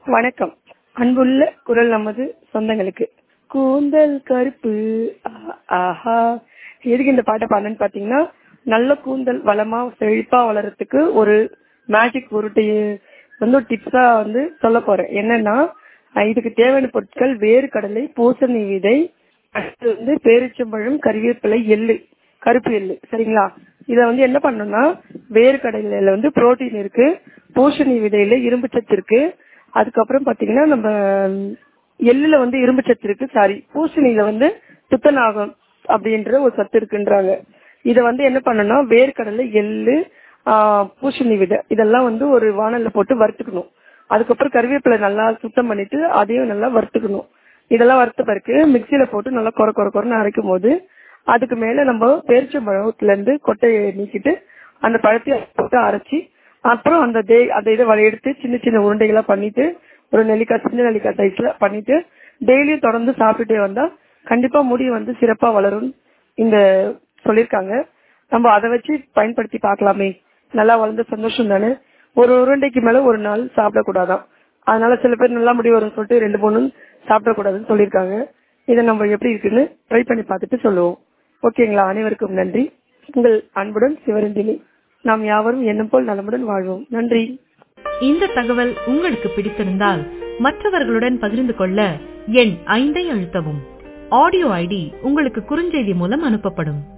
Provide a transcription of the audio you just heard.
வணக்கம் அன்புள்ள குரல் நமது சொந்தங்களுக்கு கூந்தல் கருப்பு ஆ- ஆஹா எதுக்கு இந்த பாட்டை பாடுனேன்னு பாத்தீங்கன்னா நல்ல கூந்தல் வளமா செழிப்பா வளர்றதுக்கு ஒரு மேஜிக் உருட்டைய வந்து ஒரு டிப்ஸா வந்து சொல்ல போறேன் என்னன்னா அஹ் இதுக்கு தேவையான பொருட்கள் வேர்க்கடலை பூசணி விதை அடுத்து வந்து பேரிச்சம்பழம் கறிவேப்பிலை எள்ளு கருப்பு எள்ளு சரிங்களா இத வந்து என்ன பண்ணணும்னா வேர்க்கடலையில வந்து புரோட்டீன் இருக்கு பூசணி விதையில இரும்பு சத்து இருக்கு அதுக்கப்புறம் பாத்தீங்கன்னா நம்ம ம், எள்ளுல வந்து இரும்பு சத்து இருக்கு சாரி பூசணியில வந்து துத்தநாகம் அப்படின்ற ஒரு சத்து இருக்குன்றாங்க இத வந்து என்ன பண்ணணும்னா வேர்க்கடலை எள்ளு ஆ, பூசணி விதை இதெல்லாம் வந்து ஒரு வானல்ல போட்டு வறுத்துக்கணும் அதுக்கப்புறம் கருவேப்பிலை நல்லா சுத்தம் பண்ணிட்டு அதையும் நல்லா வறுத்துக்கணும் இதெல்லாம் வறுத்த பிறகு மிக்சியில போட்டு நல்லா கொர கொர கொரன்னு அரைக்கும் போது அதுக்கு மேல நம்ம பேரிச்சம்பழத்துல இருந்து கொட்டையை நீக்கிட்டு அந்த பழத்தையும் போட்டு அரைச்சி அப்புறம் அந்த தே அந்த இதை வ- எடுத்து சின்ன சின்ன உருண்டைகளா பண்ணிட்டு ஒரு நெல்லிக்காய் சின்ன நெல்லிக்காய் சைஸ்ல பண்ணிட்டு டெய்லியும் தொடர்ந்து சாப்பிட்டுட்டே வந்தா கண்டிப்பா முடி வந்து சிறப்பா வளரும் இந்த சொல்லிருக்காங்க நம்ம அதை வச்சு பயன்படுத்தி பார்க்கலாமே நல்லா வளர்ந்த சந்தோஷம் தானே ஒரு உருண்டைக்கு மேல ஒரு நாள் சாப்பிடக்கூடாதாம் அதனால சில பேர் நல்லா முடி வரும்னு சொல்லிட்டு ரெண்டு மூணு சாப்பிடக்கூடாதுன்னு சொல்லியிருக்காங்க இதை நம்ம எப்படி இருக்குன்னு ட்ரை பண்ணி பார்த்துட்டு சொல்லுவோம் ஓகேங்களா அனைவருக்கும் நன்றி உங்கள் அன்புடன் சிவரஞ்சினி நாம் யாவரும் எண்ணம் போல் நலமுடன் வாழ்வோம் நன்றி இந்த தகவல் உங்களுக்கு பிடித்திருந்தால் மற்றவர்களுடன் பகிர்ந்து கொள்ள எண் ஐந்தை அழுத்தவும் ஆடியோ ஐடி உங்களுக்கு குறுஞ்செய்தி மூலம் அனுப்பப்படும்